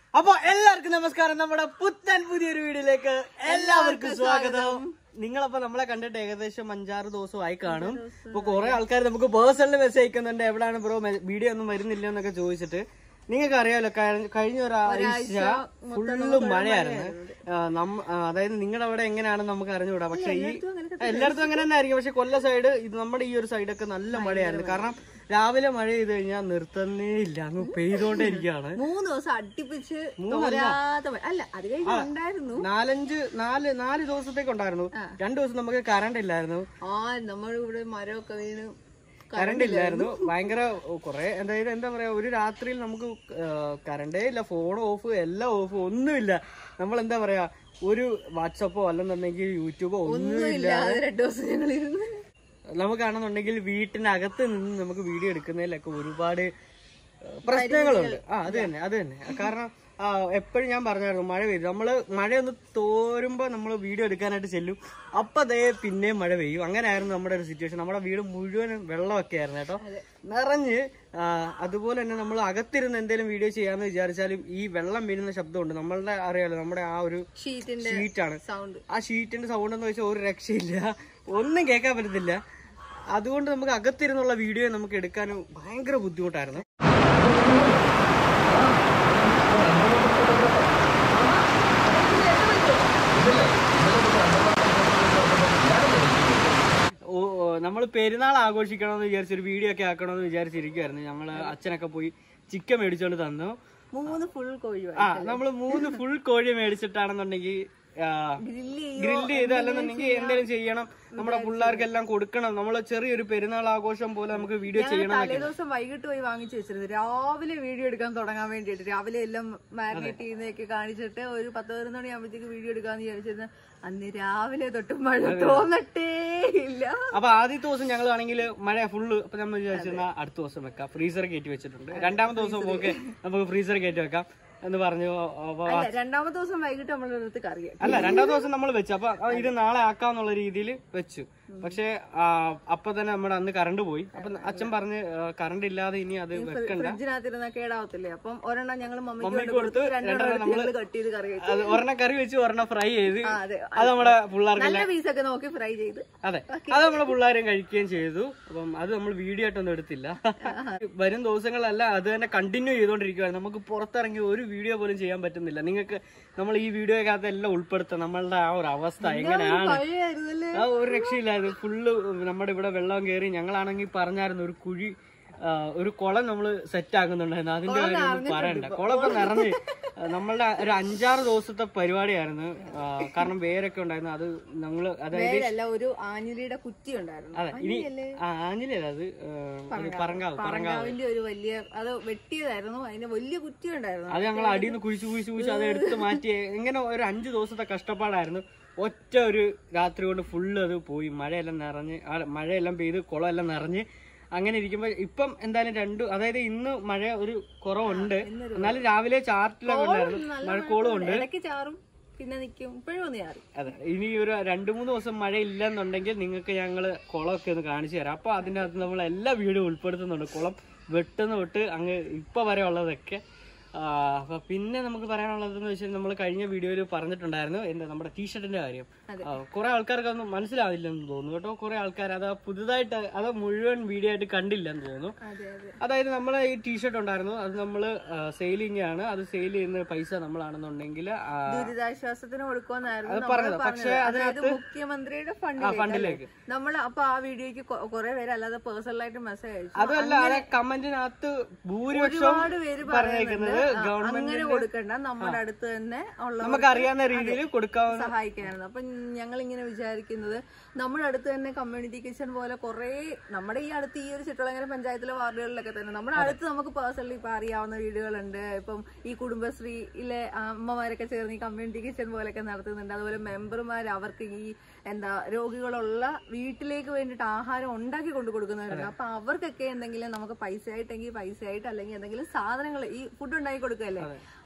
അപ്പൊ എല്ലാവർക്കും നമസ്കാരം നമ്മുടെ പുത്തൻ പുതിയൊരു വീഡിയോയിലേക്ക് എല്ലാവർക്കും സ്വാഗതം നിങ്ങളപ്പോ നമ്മളെ കണ്ടിട്ട് ഏകദേശം അഞ്ചാറ് ദിവസമായി കാണും ഇപ്പൊ കുറെ ആൾക്കാർ നമുക്ക് പേഴ്സണൽ മെസ്സേജ് അയക്കുന്നുണ്ട് എവിടെയാണ് ബ്രോ വീഡിയോ ഒന്നും വരുന്നില്ല എന്നൊക്കെ ചോദിച്ചിട്ട് നിങ്ങൾക്ക് അറിയാലോ കഴി- കഴിഞ്ഞ ഒരാഴ്ച ഫുള്ള് മഴയായിരുന്നു ആ, നമ്മ- ആ, അതായത് നിങ്ങളുടെ അവിടെ എങ്ങനെയാണെന്ന് നമുക്ക് അറിഞ്ഞുകൂടാ പക്ഷെ ഈ എല്ലായിടത്തും അങ്ങനെ തന്നെ ആയിരിക്കും പക്ഷെ കൊല്ല സൈഡ് ഇത് നമ്മുടെ ഈ ഒരു സൈഡൊക്കെ നല്ല മഴയായിരുന്നു കാരണം രാവിലെ മഴ ചെയ്ത് കഴിഞ്ഞാൽ നിർത്തുന്നേ ഇല്ല അങ്ങ് പെയ്തോണ്ടേ ഇരിക്കുകയാണ് മൂന്ന് ദിവസം അടുപ്പിച്ച് തോരാതെ മഴ. അല്ല അത് കഴിഞ്ഞ് ഉണ്ടായിരുന്നു നാലഞ്ച് നാല് നാല് ദിവസത്തേക്ക് ഉണ്ടായിരുന്നു രണ്ടു ദിവസം നമുക്ക് കറണ്ട് ഇല്ലായിരുന്നു ആ നമ്മുടെ ഇവിടെ മരമൊക്കെ വീണ് കറണ്ട് ഇല്ലായിരുന്നു ഭയങ്കര കുറെ എന്തായാലും എന്താ പറയാ ഒരു രാത്രിയിൽ നമുക്ക് കറണ്ടേ ഇല്ല ഫോൺ ഓഫ് എല്ലാം ഓഫ് ഒന്നുമില്ല നമ്മൾ എന്താ പറയാ ഒരു വാട്സപ്പോ അല്ലെന്നുണ്ടെങ്കിൽ യൂട്യൂബോ ഒന്നുമില്ല ഇല്ലാതെ രണ്ടു ദിവസം ഞങ്ങൾ ഇരുന്ന് നമുക്കാണെന്നുണ്ടെങ്കിൽ വീട്ടിനകത്ത് നിന്ന് നമുക്ക് വീഡിയോ എടുക്കുന്നതിലൊക്കെ ഒരുപാട് ഏഹ്, പ്രശ്നങ്ങളുണ്ട് ആ അത് തന്നെ അത് തന്നെ കാരണം എപ്പോഴും ഞാൻ പറഞ്ഞായിരുന്നു മഴ പെയ്തു നമ്മള് മഴയൊന്ന് തോരുമ്പോ നമ്മൾ വീഡിയോ എടുക്കാനായിട്ട് ചെല്ലും അപ്പൊ അതേ പിന്നെയും മഴ പെയ്യും അങ്ങനെയായിരുന്നു നമ്മുടെ ഒരു സിറ്റുവേഷൻ നമ്മുടെ വീട് മുഴുവനും വെള്ളമൊക്കെ ആയിരുന്നു കേട്ടോ നിറഞ്ഞ് ആ, അതുപോലെ തന്നെ നമ്മൾ അകത്തിരുന്ന് എന്തെങ്കിലും വീഡിയോ ചെയ്യാന്ന് വിചാരിച്ചാലും ഈ വെള്ളം വീഴുന്ന ശബ്ദമുണ്ട് നമ്മളുടെ അറിയാലോ നമ്മുടെ ആ ഒരു ഷീറ്റിന്റെ ഷീറ്റാണ് സൗണ്ട് ആ ഷീറ്റിന്റെ സൗണ്ട് എന്ന് വെച്ചാൽ ഒരു രക്ഷയില്ല ഒന്നും കേൾക്കാൻ പറ്റത്തില്ല അതുകൊണ്ട് നമുക്ക് അകത്തിരുന്നുള്ള വീഡിയോ നമുക്ക് എടുക്കാൻ ഭയങ്കര ബുദ്ധിമുട്ടായിരുന്നു നമ്മൾ പെരുന്നാൾ ആഘോഷിക്കണമെന്ന് വിചാരിച്ച് ഒരു വീഡിയോ ഒക്കെ ആക്കണമെന്ന് വിചാരിച്ചിരിക്കുവായിരുന്നു ഞങ്ങള് അച്ഛനൊക്കെ പോയി ചിക്കൻ മേടിച്ചോണ്ട് തന്നു മൂന്ന് ഫുൾ കോഴി ആ നമ്മള് മൂന്ന് ഫുൾ കോഴി മേടിച്ചിട്ടാണെന്നുണ്ടെങ്കിൽ ഗ്രില്ല് ഗ്രില്ല് ചെയ്ത് അല്ലെന്നുണ്ടെങ്കിൽ എന്തെങ്കിലും ചെയ്യണം നമ്മുടെ പിള്ളേർക്കെല്ലാം കൊടുക്കണം നമ്മൾ ചെറിയൊരു പെരുന്നാൾ ആഘോഷം പോലെ നമുക്ക് വീഡിയോ ചെയ്യണം തലേ ദിവസം വൈകിട്ട് പോയി വാങ്ങിച്ചു വെച്ചിരുന്നു രാവിലെ വീഡിയോ എടുക്കാൻ തുടങ്ങാൻ വേണ്ടിയിട്ട് രാവിലെ എല്ലാം മാരിനേറ്റ് ചെയ്യുന്നതൊക്കെ കാണിച്ചിട്ട് ഒരു പത്ത് പതിനൊന്ന് മണിയാകുമ്പോഴത്തേക്ക് വീഡിയോ എടുക്കാന്ന് വിചാരിച്ചിരുന്നു അന്ന് രാവിലെ തൊട്ട് മഴ തോന്നട്ടേ ഇല്ല അപ്പൊ ആദ്യത്തെ ദിവസം ഞങ്ങൾ ആണെങ്കിൽ മഴ ഫുള്ള് അപ്പൊ നമ്മൾ വിചാരിച്ചിരുന്ന അടുത്ത ദിവസം വെക്കാം ഫ്രീസർ കയറ്റി വെച്ചിട്ടുണ്ട് രണ്ടാമത്തെ ദിവസം ഓക്കെ നമുക്ക് ഫ്രീസർ കയറ്റി വെക്കാം എന്ന് പറഞ്ഞു അപ്പൊ അല്ല രണ്ടാമത്തെ ദിവസം വൈകിട്ട് നമ്മളുടെ അടുത്ത് കറിയാ അല്ല രണ്ടാമത്തെ ദിവസം നമ്മൾ വെച്ചു അപ്പൊ ആ, ഇത് നാളെ ആക്കാന്നുള്ള രീതിയിൽ വെച്ചു പക്ഷെ അപ്പൊ തന്നെ നമ്മുടെ അന്ന് കറണ്ട് പോയി അപ്പൊ അച്ഛൻ പറഞ്ഞ് കറണ്ട് ഇല്ലാതെ ഇനി അത് വെക്കണ്ട ഫ്രിഡ്ജിനകത്തിരുന്ന കേടാവത്തില്ലേ അപ്പം ഒരെണ്ണം ഞങ്ങൾ മമ്മിക്ക് മമ്മിക്ക് കൊടുത്ത് കൊടുത്തു രണ്ടെണ്ണം രണ്ടെണ്ണം നമ്മള് ഞങ്ങൾ കട്ട് ചെയ്ത് കറി വെച്ചു അത് ഒരെണ്ണം കറി വെച്ച് ഒരെണ്ണം ഫ്രൈ ചെയ്ത് ആ, അതെ അത് നമ്മുടെ പിള്ളേർക്ക് നല്ല പീസൊക്കെ നോക്കി ഫ്രൈ ചെയ്ത് അതെ അത് നമ്മളെ പിള്ളേരും കഴിക്കുകയും ചെയ്തു അപ്പം അത് നമ്മൾ വീഡിയോ ആയിട്ടൊന്നും എടുത്തില്ല വരും ദിവസങ്ങളല്ല അത് തന്നെ കണ്ടിന്യൂ ചെയ്തുകൊണ്ടിരിക്കുകയാണ് നമുക്ക് പുറത്തിറങ്ങി ഒരു വീഡിയോ പോലും ചെയ്യാൻ പറ്റുന്നില്ല നിങ്ങൾക്ക് നമ്മൾ ഈ വീഡിയോക്കകത്ത് എല്ലാം ഉൾപ്പെടുത്താം നമ്മളുടെ ആ ഒരു അവസ്ഥ എങ്ങനെയാണ് മഴയായിരുന്നല്ലേ ആ ഒരു രക്ഷയില്ലായിരുന്നു ഫുള്ള് നമ്മുടെ ഇവിടെ വെള്ളം കയറി ഞങ്ങളാണെങ്കിൽ പറഞ്ഞായിരുന്നു ഒരു കുഴി ആ, ഒരു കുളം നമ്മൾ സെറ്റ് ആക്കുന്നുണ്ടായിരുന്നു അതിന്റെ കാര്യം ഒന്നും പറയണ്ട കുളം ഇപ്പൊ നിറഞ്ഞ് ആ, നമ്മളുടെ ഒരു അഞ്ചാറ് ദിവസത്തെ പരിപാടിയായിരുന്നു ആ, കാരണം വേരൊക്കെ ഉണ്ടായിരുന്നു അത് നമ്മള് അതായത് വേരല്ല ഒരു ആഞ്ഞിലിയുടെ കുറ്റി ഉണ്ടായിരുന്നു അതെ ഇനി ആ ആഞ്ഞിലല്ല അത് ആ, ഒരു പറങ്കാവ് പറങ്കാവ് അതിന്റെ ഒരു വലിയ അത് വെട്ടിയതായിരുന്നു അതിന്റെ വലിയ കുറ്റി ഉണ്ടായിരുന്നു അത് ഞങ്ങൾ അടിയിൽ നിന്ന് കുഴിച്ച് കുഴിച്ച് കുഴിച്ച് അത് എടുത്ത് മാറ്റി ഇങ്ങനെ ഒരു അഞ്ച് ദിവസത്തെ കഷ്ടപ്പാടായിരുന്നു ഒറ്റ ഒരു രാത്രി കൊണ്ട് ഫുള്ള് അത് പോയി മഴയെല്ലാം നിറഞ്ഞ് ആ മഴയെല്ലാം പെയ്ത് കുളമെല്ലാം നിറഞ്ഞ് അങ്ങനെ ഇരിക്കുമ്പോൾ ഇപ്പം എന്തായാലും രണ്ടു അതായത് ഇന്ന് മഴ ഒരു കുറവുണ്ട് എന്നാലും രാവിലെ ചാർട്ടിലൊക്കെ ഉണ്ടായിരുന്നു മഴക്കോളും ഉണ്ട് ഇടയ്ക്ക് ചാറും പിന്നെ നിക്കും ഇപ്പോഴും ഒന്ന് ചാറി അതെ ഇനി ഒരു രണ്ടു മൂന്ന് ദിവസം മഴ ഇല്ലെന്നുണ്ടെങ്കിൽ നിങ്ങൾക്ക് ഞങ്ങൾ കുളമൊക്കെ ഒന്ന് കാണിച്ചു തരാം അപ്പൊ അതിൻ്റെ അകത്ത് നമ്മൾ എല്ലാ വീടും ഉൾപ്പെടുത്തുന്നുണ്ട് കുളം വെട്ടുന്ന തൊട്ട് അങ്ങ് ഇപ്പൊ വരെ ഉള്ളതൊക്കെ ആ, അപ്പൊ പിന്നെ നമുക്ക് പറയാനുള്ളതെന്ന് വെച്ചാൽ നമ്മൾ കഴിഞ്ഞ വീഡിയോയിൽ പറഞ്ഞിട്ടുണ്ടായിരുന്നു എന്താ നമ്മുടെ ടീഷർട്ടിന്റെ കാര്യം ആ, കുറെ ആൾക്കാർക്ക് അതൊന്നും മനസ്സിലാവില്ലെന്ന് തോന്നുന്നു കേട്ടോ കുറെ ആൾക്കാർ അത് പുതുതായിട്ട് അത് മുഴുവൻ വീഡിയോ ആയിട്ട് കണ്ടില്ലെന്ന് തോന്നുന്നു അതെ അതെ അതായത് നമ്മൾ ഈ ടീഷർട്ട് ഉണ്ടായിരുന്നു അത് നമ്മൾ സെയിലിംഗ് ആണ് അത് സെയിൽ ചെയ്യുന്ന പൈസ നമ്മളാണെന്നുണ്ടെങ്കിൽ ആ, ദുരിതാശ്വാസത്തിന് കൊടുക്കുമെന്നായിരുന്നു അത് നമ്മള് പറഞ്ഞത്. പറഞ്ഞത്. പക്ഷേ അതായത് അതിനകത്ത് മുഖ്യമന്ത്രിയുടെ ആ, ഫണ്ടിലേക്ക് ഫണ്ടിലേക്ക് നമ്മൾ അപ്പൊ ആ വീഡിയോക്ക് കുറെ പേര് അല്ലാതെ പേഴ്സണൽ ആയിട്ട് മെസ്സേജ് അയച്ചു അതല്ല ആ കമന്റിനകത്ത് ഭൂരിപക്ഷം ഒരുപാട് പേര് പറഞ്ഞേക്കുന്നത് പറയുന്നുണ്ട് ആ, ഗവൺമെന്റ് അങ്ങനെ കൊടുക്കണ്ട നമ്മുടെ അടുത്ത് തന്നെ ഉള്ള നമുക്ക് അറിയാവുന്ന രീതിയിൽ കൊടുക്കാവുന്ന സഹായിക്കാനായിരുന്നു അപ്പൊ ഞങ്ങൾ ഇങ്ങനെ വിചാരിക്കുന്നത് നമ്മുടെ അടുത്ത് തന്നെ കമ്മ്യൂണിറ്റി കിച്ചൺ പോലെ കുറെ നമ്മുടെ ഈ അടുത്ത് ഈ ഒരു ചുറ്റുളങ്ങര പഞ്ചായത്തിലെ വാർഡുകളിലൊക്കെ തന്നെ നമ്മുടെ അടുത്ത് നമുക്ക് പേഴ്സണലി ഇപ്പൊ അറിയാവുന്ന വീടുകളുണ്ട് ഇപ്പം ഈ കുടുംബശ്രീയിലെ അമ്മമാരൊക്കെ ചേർന്ന് ഈ കമ്മ്യൂണിറ്റി കിച്ചൺ പോലെയൊക്കെ നടത്തുന്നുണ്ട് അതുപോലെ മെമ്പർമാർ അവർക്ക് ഈ എന്താ രോഗികളുള്ള വീട്ടിലേക്ക് വേണ്ടിയിട്ട് ആഹാരം ഉണ്ടാക്കി കൊണ്ടു കൊടുക്കുന്നവരുണ്ട് അപ്പൊ അവർക്കൊക്കെ എന്തെങ്കിലും നമുക്ക് പൈസ ആയിട്ടെങ്കിൽ പൈസ ആയിട്ട് അല്ലെങ്കിൽ എന്തെങ്കിലും സാധനങ്ങൾ ഈ ഫുഡ് ഉണ്ടാക്കി കൊടുക്കുകയല്ലേ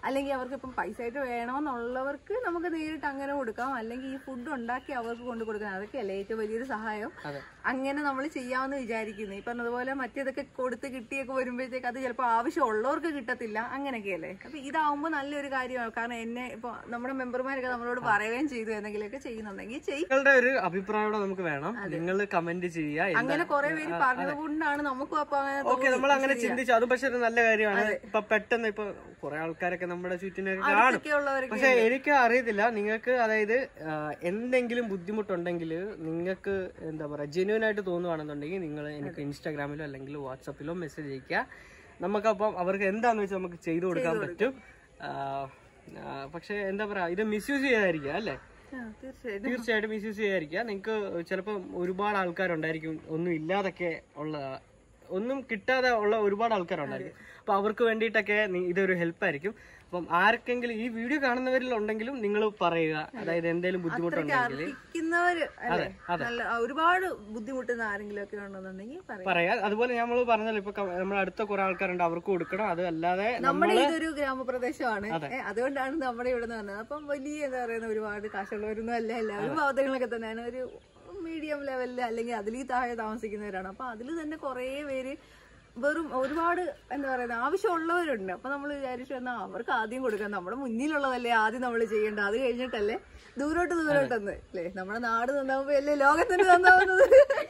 അല്ലെങ്കിൽ അവർക്ക് ഇപ്പം പൈസ ആയിട്ട് വേണമെന്നുള്ളവർക്ക് നമുക്ക് നേരിട്ട് അങ്ങനെ കൊടുക്കാം അല്ലെങ്കിൽ ഈ ഫുഡ് ഉണ്ടാക്കി അവർക്ക് കൊണ്ട് കൊടുക്കണം അതൊക്കെയല്ലേ ഏറ്റവും വലിയൊരു സഹായം അതെ. അങ്ങനെ നമ്മൾ ചെയ്യാമെന്ന് വിചാരിക്കുന്നു ഈ പറഞ്ഞതുപോലെ മറ്റേതൊക്കെ കൊടുത്ത് കിട്ടിയൊക്കെ വരുമ്പോഴത്തേക്ക് അത് ചിലപ്പോൾ ആവശ്യമുള്ളവർക്ക് കിട്ടത്തില്ല അങ്ങനെയൊക്കെയല്ലേ അപ്പൊ ഇതാവുമ്പോൾ നല്ലൊരു കാര്യമാണ് കാരണം എന്നെ ഇപ്പൊ നമ്മുടെ മെമ്പർമാരൊക്കെ നമ്മളോട് പറയുകയും ചെയ്തു എന്തെങ്കിലുമൊക്കെ ചെയ്യുന്നുണ്ടെങ്കിൽ ചെയ്യും നിങ്ങളുടെ ഒരു അഭിപ്രായം കൂടെ നമുക്ക് വേണം നിങ്ങൾ കമന്റ് ചെയ്യുക എന്താ- അങ്ങനെ കുറെ പേര് പറഞ്ഞത് കൊണ്ടാണ് നമുക്കും അപ്പൊ അങ്ങനെ ഓക്കെ നമ്മൾ അങ്ങനെ ചിന്തിച്ചു അതും പക്ഷെ ഒരു നല്ല കാര്യമാണ് ഇപ്പൊ പെട്ടെന്ന് ഇപ്പൊ കുറെ ആൾക്കാരൊക്കെ നമ്മുടെ ചുറ്റിനൊക്കെ കാണും ഉള്ളവർക്ക് പക്ഷെ എനിക്ക് അറിയത്തില്ല നിങ്ങൾക്ക് അതായത് ആ, എന്തെങ്കിലും ബുദ്ധിമുട്ടുണ്ടെങ്കിൽ നിങ്ങൾക്ക് എന്താ പറയാ ജെന്യൂൻ ആയിട്ട് തോന്നുവാണെന്നുണ്ടെങ്കിൽ നിങ്ങൾ എനിക്ക് ഇൻസ്റ്റാഗ്രാമിലോ അല്ലെങ്കിൽ വാട്സപ്പിലോ മെസ്സേജ് അയക്കുക നമുക്കപ്പം അവർക്ക് എന്താന്ന് വെച്ചാൽ നമുക്ക് ചെയ്തു കൊടുക്കാൻ പറ്റും ആ, ആ, പക്ഷെ എന്താ പറയാ ഇത് മിസ്യൂസ് ചെയ്യാതിരിക്കുക അല്ലേ ആ, തീർച്ചയായിട്ടും തീർച്ചയായിട്ടും മിസ്യൂസ് ചെയ്യാതിരിക്കുക നിങ്ങൾക്ക് ചിലപ്പോൾ ഒരുപാട് ആൾക്കാരുണ്ടായിരിക്കും ഒന്നും ഇല്ലാതൊക്കെ ഉള്ള ഒന്നും കിട്ടാതെ ഉള്ള ഒരുപാട് ആൾക്കാരുണ്ടായിരിക്കും അപ്പൊ അവർക്ക് വേണ്ടിയിട്ടൊക്കെ നി- ഇതൊരു ഹെൽപ്പായിരിക്കും അപ്പം ആർക്കെങ്കിലും ഈ വീഡിയോ കാണുന്നവരിൽ ഉണ്ടെങ്കിലും നിങ്ങൾ പറയുക അതായത് എന്തെങ്കിലും ബുദ്ധിമുട്ടുണ്ടെങ്കിൽ അർഹിക്കുന്നവര് അല്ലേ നല്ല ആ, ഒരുപാട് ബുദ്ധിമുട്ടുന്ന ആരെങ്കിലും ഒക്കെ ഉണ്ടെന്നുണ്ടെങ്കിൽ പറയാം പറയാ അതുപോലെ നമ്മൾ പറഞ്ഞല്ലോ ഇപ്പൊ ക- നമ്മുടെ അടുത്ത കുറെ ആൾക്കാരുണ്ട് അവർക്ക് കൊടുക്കണം അത് അല്ലാതെ നമ്മുടെ ഇതൊരു ഗ്രാമപ്രദേശമാണ് ഏ, അതുകൊണ്ടാണ് നമ്മുടെ ഇവിടെ നിന്ന് വന്നത് അപ്പം വലിയ എന്താ പറയുന്ന ഒരുപാട് കാശുള്ളവരൊന്നും അല്ല എല്ലാവരും പാവത്തങ്ങളൊക്കെ തന്നെയാണ് ഒരു മീഡിയം ലെവലിൽ അല്ലെങ്കിൽ അതിൽ താഴെ താമസിക്കുന്നവരാണ് അപ്പൊ അതിൽ തന്നെ കുറേ പേര് വെറും ഒരുപാട് എന്താ പറയുന്നത് ആവശ്യമുള്ളവരുണ്ട് അപ്പൊ നമ്മൾ വിചാരിച്ചു എന്നാ അവർക്ക് ആദ്യം കൊടുക്കാം നമ്മുടെ മുന്നിലുള്ളതല്ലേ ആദ്യം നമ്മൾ ചെയ്യേണ്ട അത് കഴിഞ്ഞിട്ടല്ലേ ദൂരോട്ട് ദൂരോട്ടെന്ന് അല്ലേ നമ്മുടെ നാട് നന്നാവുമ്പോ അല്ലേ ലോകത്തിന് നന്നാവുന്നത്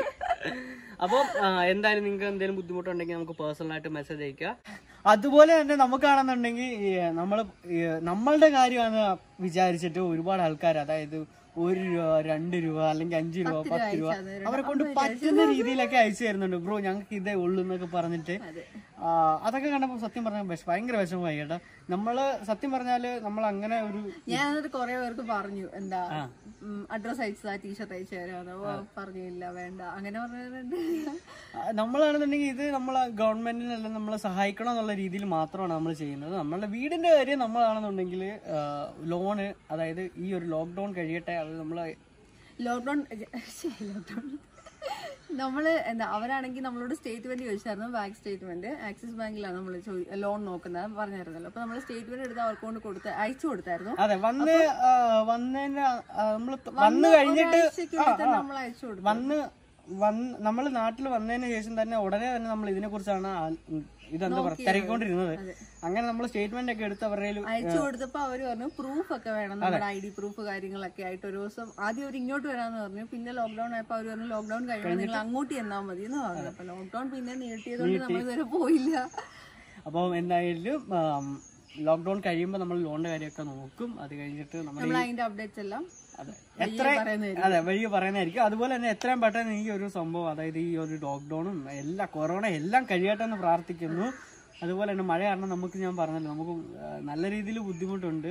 അപ്പം ആ, എന്തായാലും നിങ്ങൾക്ക് എന്തെങ്കിലും ബുദ്ധിമുട്ടുണ്ടെങ്കിൽ നമുക്ക് പേഴ്സണൽ ആയിട്ട് മെസ്സേജ് അയക്കുക അതുപോലെ തന്നെ നമുക്കാണെന്നുണ്ടെങ്കിൽ നമ്മൾ നമ്മളുടെ കാര്യമാണ് വിചാരിച്ചിട്ട് ഒരുപാട് ആൾക്കാർ അതായത് ഒരു രൂപ രണ്ട് രൂപ അല്ലെങ്കിൽ അഞ്ച് രൂപ പത്ത് രൂപ അവരെ കൊണ്ട് പറ്റുന്ന രീതിയിലൊക്കെ അയച്ചു തരുന്നുണ്ട് ബ്രോ ഞങ്ങൾക്ക് ഇതേ ഉള്ളൂ എന്നൊക്കെ പറഞ്ഞിട്ട് ആ, അതൊക്കെ കണ്ടപ്പോൾ സത്യം പറഞ്ഞാൽ വിഷ- ഭയങ്കര വിഷമമായി കേട്ടോ നമ്മള് സത്യം പറഞ്ഞാല് നമ്മൾ അങ്ങനെ ഒരു ഞാൻ എന്നിട്ട് കുറെ പേർക്ക് പറഞ്ഞു എന്താ അഡ്രസ് അയച്ചതാ ടീഷർട്ട് അയച്ചു തരാമെന്ന് ഓ പറഞ്ഞില്ല വേണ്ട അങ്ങനെ പറഞ്ഞവരുണ്ട് ആ, നമ്മളാണെന്നുണ്ടെങ്കിൽ ഇത് നമ്മളെ ഗവൺമെന്റിനല്ല നമ്മളെ സഹായിക്കണം എന്നുള്ള രീതിയിൽ മാത്രമാണ് നമ്മൾ ചെയ്യുന്നത് നമ്മളുടെ വീടിന്റെ കാര്യം നമ്മളാണെന്നുണ്ടെങ്കിൽ ലോണ് അതായത് ഈ ഒരു ലോക്ക്ഡൌൺ കഴിയട്ടെ അത് നമ്മൾ ലോക്ക്ഡൌൺ ലോക്ക്ഡൌൺ നമ്മള് എന്താ അവരാണെങ്കിൽ നമ്മളോട് സ്റ്റേറ്റ്മെന്റ് ചോദിച്ചായിരുന്നു ബാങ്ക് സ്റ്റേറ്റ്മെന്റ് ആക്സിസ് ബാങ്കിലാണ് നമ്മൾ ലോൺ നോക്കുന്നത് പറഞ്ഞായിരുന്നല്ലോ അപ്പൊ നമ്മൾ സ്റ്റേറ്റ്മെന്റ് എടുത്ത് അവർക്ക് കൊണ്ട് കൊടുത്ത് അയച്ചു കൊടുത്തായിരുന്നു അതെ വന്ന് ആ, വന്നതിന് നമ്മൾ വന്ന് കഴിഞ്ഞിട്ട് ഒരാഴ്ചയ്ക്കുള്ളിൽ തന്നെ നമ്മൾ അയച്ചു കൊടുത്തു വന്ന് വന്ന് നമ്മൾ നാട്ടിൽ വന്നതിന് ശേഷം തന്നെ ഉടനെ തന്നെ നമ്മൾ ഇതിനെ കുറിച്ചാണ് ഇതെന്താ പറയുക തിരക്കിക്കൊണ്ടിരുന്നത് അങ്ങനെ നമ്മൾ സ്റ്റേറ്റ്മെന്റ് ഒക്കെ എടുത്ത് അവരുടെ കയ്യില് അയച്ചു കൊടുത്തപ്പോ അവര് പറഞ്ഞു പ്രൂഫ് ഒക്കെ വേണം നമ്മുടെ ഐ ഡി പ്രൂഫ് കാര്യങ്ങളൊക്കെ ആയിട്ട് ഒരു ദിവസം ആദ്യം അവർ ഇങ്ങോട്ട് വരാന്ന് പറഞ്ഞു പിന്നെ ലോക്ക്ഡൌൺ ആയപ്പോ അവർ പറഞ്ഞു ലോക്ക്ഡൌൺ കഴിയുമ്പോൾ നിങ്ങൾ അങ്ങോട്ട് ചെന്നാൽ മതി എന്ന് പറഞ്ഞു അപ്പൊ ലോക്ക്ഡൌൺ പിന്നെ നീട്ടിയതുകൊണ്ട് നമ്മൾ ഇതുവരെ പോയില്ല അപ്പോൾ എന്തായാലും ലോക്ക്ഡൌൺ കഴിയുമ്പോൾ നമ്മൾ ലോണിന്റെ കാര്യമൊക്കെ നോക്കും അത് കഴിഞ്ഞിട്ട് നമ്മൾ നമ്മൾ അതിന്റെ അപ്ഡേറ്റ്സ് എല്ലാം അതെ എത്ര പറയുന്നതായിരിക്കും. അതെ വഴി പറയുന്നതായിരിക്കും അതുപോലെ തന്നെ എത്രയും പെട്ടെന്ന് ഈ ഒരു സംഭവം അതായത് ഈ ഒരു ലോക്ക്ഡൌണും എല്ലാ കൊറോണ എല്ലാം കഴിയട്ടെ എന്ന് പ്രാർത്ഥിക്കുന്നു അതുപോലെ തന്നെ മഴ കാരണം നമുക്ക് ഞാൻ പറഞ്ഞല്ലോ നമുക്ക് ആ, നല്ല രീതിയിൽ ബുദ്ധിമുട്ടുണ്ട്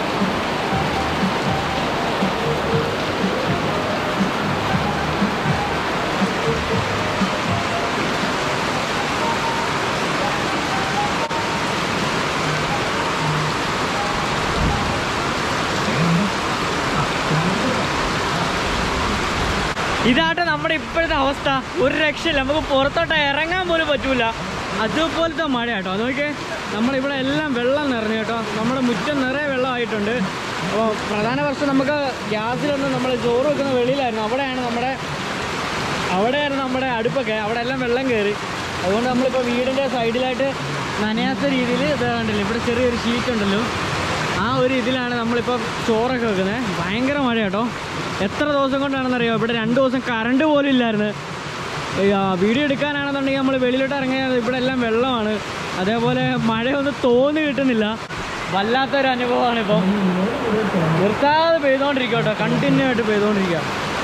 ഇതാട്ടെ നമ്മുടെ ഇപ്പോഴത്തെ അവസ്ഥ ഒരു രക്ഷയില്ല നമുക്ക് പുറത്തോട്ട് ഇറങ്ങാൻ പോലും പറ്റൂല അതുപോലത്തെ മഴ കേട്ടോ നോക്കിയേ നമ്മളിവിടെ എല്ലാം വെള്ളം നിറഞ്ഞു കേട്ടോ നമ്മുടെ മുറ്റം നിറയെ വെള്ളമായിട്ടുണ്ട് അപ്പോൾ പ്രധാന പ്രശ്നം നമുക്ക് ഗ്യാസിലൊന്നും നമ്മൾ ചോറ് വെക്കുന്ന വെളിയിലായിരുന്നു അവിടെയാണ് നമ്മുടെ അവിടെയായിരുന്നു നമ്മുടെ അടുപ്പൊക്കെ അവിടെ എല്ലാം വെള്ളം കയറി അതുകൊണ്ട് നമ്മളിപ്പോൾ വീടിൻ്റെ സൈഡിലായിട്ട് നനയാത്ത രീതിയിൽ ഇത് കണ്ടില്ലേ ഇവിടെ ചെറിയൊരു ഷീറ്റ് ഉണ്ടല്ലോ ആ ഒരു ഇതിലാണ് നമ്മളിപ്പോൾ ചോറൊക്കെ വെക്കുന്നത് ഭയങ്കര മഴ കേട്ടോ എത്ര ദിവസം കൊണ്ടാണെന്നറിയോ ഇവിടെ രണ്ട് ദിവസം കറണ്ട് പോലും ഇല്ലായിരുന്നു ഈ, ആ, വീഡിയോ എടുക്കാനാണെന്നുണ്ടെങ്കിൽ നമ്മൾ വെളിയിലോട്ട് ഇറങ്ങിയാൽ ഇവിടെ എല്ലാം വെള്ളമാണ് അതേപോലെ മഴയൊന്നും തോന്നി കിട്ടുന്നില്ല വല്ലാത്തൊരു അനുഭവമാണ് ഇപ്പം നിർത്താതെ പെയ്തുകൊണ്ടിരിക്കുക കേട്ടോ കണ്ടിന്യൂ ആയിട്ട് പെയ്തുകൊണ്ടിരിക്കുക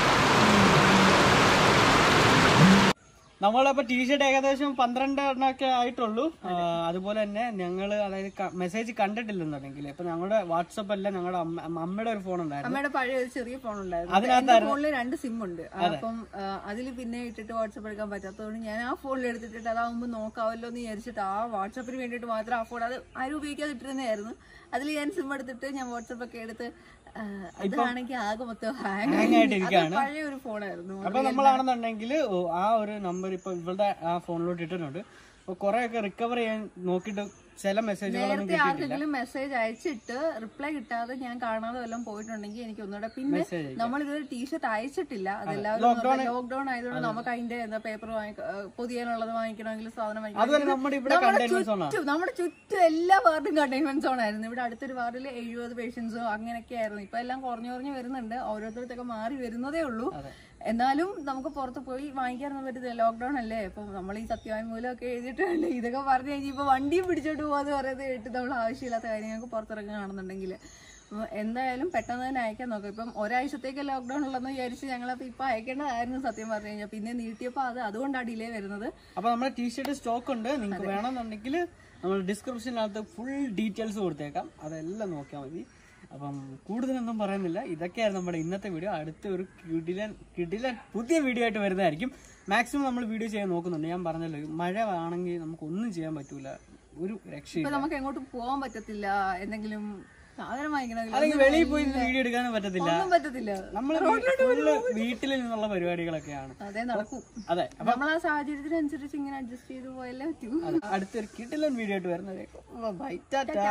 നമ്മളപ്പോ ടീഷർട്ട് ഏകദേശം പന്ത്രണ്ട് എണ്ണൊക്കെ ആയിട്ടുള്ളൂ ആ, അതുപോലെ തന്നെ ഞങ്ങൾ അതായത് മെസ്സേജ് കണ്ടിട്ടില്ലെന്നുണ്ടെങ്കിൽ ഇപ്പൊ ഞങ്ങളുടെ വാട്സപ്പ് അല്ല ഞങ്ങളുടെ അമ്മ അമ്മയുടെ ഒരു ഫോൺ ഉണ്ടായിരുന്നു അമ്മയുടെ പഴയ ഒരു ചെറിയ ഫോൺ ഉണ്ടായിരുന്നു അതിനകത്തായിരുന്നു- എന്റെ ഫോണിൽ രണ്ട് സിം ഉണ്ട് അപ്പം അതിൽ പിന്നെ ഇട്ടിട്ട് വാട്സപ്പ് എടുക്കാൻ പറ്റാത്തതുകൊണ്ട് ഞാൻ ആ ഫോണിൽ എടുത്തിട്ട് അതാവുമ്പോൾ നോക്കാവല്ലോ എന്ന് വിചാരിച്ചിട്ട് ആ വാട്സപ്പിന് വേണ്ടിയിട്ട് മാത്രം ആ ഫോൺ അത് ആരും ഉപയോഗിക്കാതെ ഇട്ടിരുന്നായിരുന്നു അതിൽ ഞാൻ സിം എടുത്തിട്ട് ഞാൻ വാട്സപ്പ് ഒക്കെ എടുത്ത് ആ, അതാണെങ്കിൽ ആകെ മൊത്തം ഹാങ് Hang ആയിട്ടിരിക്കുകയാണ്. പഴയ ഒരു ഫോണായിരുന്നു അപ്പൊ നമ്മളാണെന്നുണ്ടെങ്കിൽ ആ ഒരു നമ്പർ ഇപ്പൊ ഇവളുടെ ആ ഫോണിലോട്ട് ഇട്ടിട്ടുണ്ട് അപ്പൊ കുറെ ഒക്കെ റിക്കവർ ചെയ്യാൻ നോക്കിയിട്ട് ചില മെസ്സേജുകളൊന്നും നേരത്തെ കിട്ടിയിട്ടില്ല ആർക്കെങ്കിലും മെസ്സേജ് അയച്ചിട്ട് റിപ്ലൈ കിട്ടാതെ ഞാൻ കാണാതെ വല്ലതും പോയിട്ടുണ്ടെങ്കിൽ എനിക്ക് ഒന്നുകൂടെ പിന്നെ മെസ്സേജ് നമ്മൾ ഇതൊരു ടീഷർട്ട് അയച്ചിട്ടില്ല അതെല്ലാവരും ലോക്ക്ഡൌൺ ആയതുകൊണ്ട് നമുക്ക് അതിന്റെ എന്താ പേപ്പർ പൊതിയാനുള്ളത് വാങ്ങിക്കണമെങ്കിൽ സാധനം വാങ്ങിക്കണം അതുപോലെ നമ്മുടെ ഇവിടെ നമ്മുടെ കണ്ടെയ്ൻമെന്റ് സോണാ ചുറ്റും നമ്മുടെ ചുറ്റും എല്ലാ വാർഡും കണ്ടെയ്ൻമെന്റ് സോൺ ആയിരുന്നു ഇവിടെ അടുത്തൊരു വാർഡിൽ എഴുപത് പേഷ്യൻസോ അങ്ങനെയൊക്കെ ആയിരുന്നു ഇപ്പൊ എല്ലാം കുറഞ്ഞു കുറഞ്ഞു വരുന്നുണ്ട് ഓരോരുത്തരത്തൊക്കെ മാറി വരുന്നതേ ഉള്ളൂ എന്നാലും നമുക്ക് പുറത്ത് പോയി വാങ്ങിക്കാനൊന്നും പറ്റില്ല ലോക്ക്ഡൌൺ അല്ലേ ഇപ്പൊ നമ്മൾ ഈ സത്യവാങ്മൂലം ഒക്കെ എഴുതിയിട്ടുണ്ട് ഇതൊക്കെ പറഞ്ഞു കഴിഞ്ഞാൽ ഇപ്പൊ വണ്ടിയും പിടിച്ചോണ്ട് പോകാന്ന് പറയുന്നത് കേട്ട് നമ്മൾ ആവശ്യമില്ലാത്ത കാര്യങ്ങൾക്ക് പുറത്തിറങ്ങുകയാണെന്നുണ്ടെങ്കിൽ അപ്പൊ എന്തായാലും പെട്ടെന്ന് തന്നെ അയക്കാൻ നോക്കാം ഇപ്പം ഒരാഴ്ചത്തേക്ക് ലോക്ക്ഡൌൺ ഉള്ളതെന്ന് വിചാരിച്ച് ഞങ്ങളപ്പോ ഇപ്പൊ അയക്കേണ്ടതായിരുന്നു സത്യം പറഞ്ഞു കഴിഞ്ഞാൽ പിന്നെ നീട്ടിയപ്പോൾ അത് അതുകൊണ്ടാണ് ഡിലേ വരുന്നത് അപ്പൊ നമ്മുടെ ടീഷർട്ട് സ്റ്റോക്ക് ഉണ്ട് നിങ്ങൾക്ക് വേണമെന്നുണ്ടെങ്കിൽ നമ്മൾ ഡിസ്ക്രിപ്ഷനകത്ത് ഫുൾ ഡീറ്റെയിൽസ് കൊടുത്തേക്കാം അതെല്ലാം നോക്കിയാൽ മതി അപ്പം കൂടുതലൊന്നും പറയുന്നില്ല ഇതൊക്കെയായിരുന്നു നമ്മുടെ ഇന്നത്തെ വീഡിയോ അടുത്ത ഒരു കിടിലൻ കിടിലൻ പുതിയ വീഡിയോ ആയിട്ട് വരുന്നതായിരിക്കും മാക്സിമം നമ്മൾ വീഡിയോ ചെയ്യാൻ നോക്കുന്നുണ്ട് ഞാൻ പറഞ്ഞല്ലോ മഴ ആണെങ്കിൽ നമുക്ക് ഒന്നും ചെയ്യാൻ പറ്റൂല ഒരു ഇപ്പൊ രക്ഷയില്ല നമുക്ക് എങ്ങോട്ടും പോകാൻ പറ്റത്തില്ല എന്തെങ്കിലും സാധനം വാങ്ങിക്കണമെങ്കിൽ അല്ലെങ്കിൽ വെളിയിൽ പോയി വീഡിയോ എടുക്കാനും പറ്റത്തില്ല ഒന്നും പറ്റത്തില്ല നമ്മൾ ഫുള്ള് വീട്ടിൽ നിന്നുള്ള പരിപാടികളൊക്കെയാണ് അതേ നടക്കും അതെ നമ്മൾ ആ സാഹചര്യത്തിനനുസരിച്ച് ഇങ്ങനെ അഡ്ജസ്റ്റ് ചെയ്ത് പോയല്ലേ പറ്റൂ അത് അടുത്തൊരു കിടിലൻ വീഡിയോ ആയിട്ട് വരുന്നതായിരിക്കും ബൈ ടാറ്റാ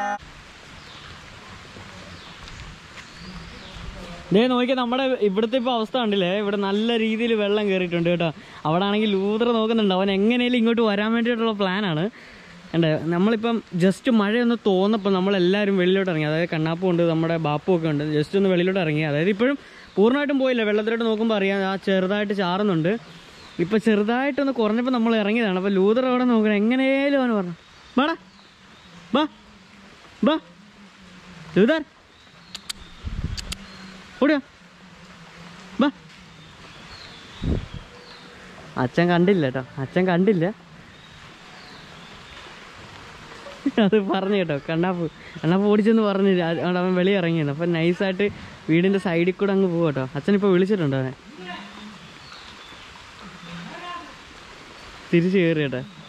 ദേ നോക്കിയാൽ നമ്മുടെ ഇവിടുത്തെ ഇപ്പോൾ അവസ്ഥ കണ്ടില്ലേ ഇവിടെ നല്ല രീതിയിൽ വെള്ളം കയറിയിട്ടുണ്ട് കേട്ടോ അവിടെ ആണെങ്കിൽ ലൂതർ നോക്കുന്നുണ്ട് അവൻ എങ്ങനെയും ഇങ്ങോട്ട് വരാൻ വേണ്ടിയിട്ടുള്ള പ്ലാനാണ് ഉണ്ട് നമ്മളിപ്പം ജസ്റ്റ് മഴയൊന്ന് തോന്നപ്പോൾ നമ്മളെല്ലാവരും വെളിയിലോട്ട് ഇറങ്ങി അതായത് കണ്ണാപ്പും ഉണ്ട് നമ്മുടെ ബാപ്പും ഒക്കെ ഉണ്ട് ജസ്റ്റ് ഒന്ന് വെളിയിലോട്ട് ഇറങ്ങി അതായത് ഇപ്പോഴും പൂർണ്ണമായിട്ടും പോയില്ല വെള്ളത്തിലോട്ട് നോക്കുമ്പോൾ അറിയാം ആ ചെറുതായിട്ട് ചാറുന്നുണ്ട് ഇപ്പം ചെറുതായിട്ടൊന്ന് കുറഞ്ഞപ്പോൾ നമ്മൾ ഇറങ്ങിയതാണ് അപ്പോൾ ലൂതർ അവിടെ നോക്കണം എങ്ങനെയാലും അവന് പറഞ്ഞു വാടാ വാ വാ ലൂതർ ഓടിയോ വാ അച്ഛൻ കണ്ടില്ല കേട്ടോ അച്ഛൻ കണ്ടില്ല അത് പറഞ്ഞു കേട്ടോ കണ്ണാപ്പ് കണ്ണാപ്പ് ഓടിച്ചെന്ന് പറഞ്ഞു അതുകൊണ്ട് അവൻ വെളി ഇറങ്ങിയത് അപ്പം നൈസായിട്ട് വീടിൻ്റെ സൈഡിൽ കൂടെ അങ്ങ് പോകും കേട്ടോ അച്ഛൻ ഇപ്പോൾ വിളിച്ചിട്ടുണ്ടോ അവനെ തിരിച്ചു കയറി കേട്ടോ